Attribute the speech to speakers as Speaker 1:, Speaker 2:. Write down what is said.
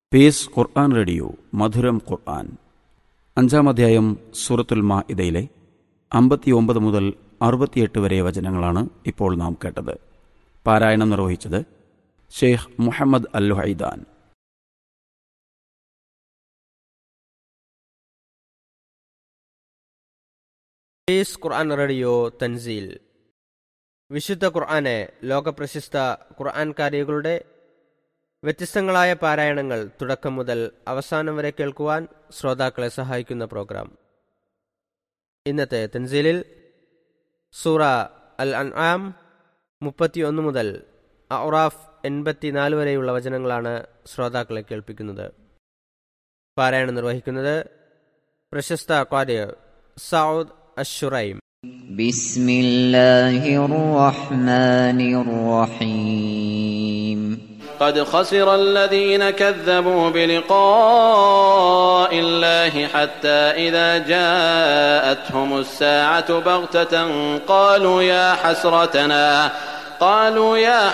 Speaker 1: pace ഖുർആൻ radio മധുരം ഖുർആൻ അഞ്ചാം അധ്യായം സൂറത്തുൽ മാ ഇതയിലെ അമ്പത്തിയൊമ്പത് മുതൽ അറുപത്തിയെട്ട് വരെ വചനങ്ങളാണ് ഇപ്പോൾ നാം കേട്ടത് പാരായണം നിർവഹിച്ചത് Sheikh Muhammad al Haidan
Speaker 2: peace Quran radio തൻസീൽ വിശുദ്ധ ഖുർആനെ ലോകപ്രശസ്ത ഖുർആൻ കാരികളുടെ വ്യത്യസ്തങ്ങളായ പാരായണങ്ങൾ തുടക്കം മുതൽ അവസാനം വരെ കേൾക്കുവാൻ ശ്രോതാക്കളെ സഹായിക്കുന്ന പ്രോഗ്രാം ഇന്നത്തെ തൻസീലിൽ സൂറ അൽ അൻആം മുപ്പത്തിയൊന്ന് മുതൽ അറാഫ് എൺപത്തിനാല് വരെയുള്ള വചനങ്ങളാണ് ശ്രോതാക്കളെ കേൾപ്പിക്കുന്നത് പാരായണം നിർവഹിക്കുന്നത് പ്രശസ്ത ക്വാരിയർ സൗദ് അഷുറൈം
Speaker 3: بسم الله الرحمن الرحيم
Speaker 4: قد خسر الذين كذبوا بلقاء الله حتى إذا جاءتهم الساعة بغتة قالوا يا حسرتنا قالوا يا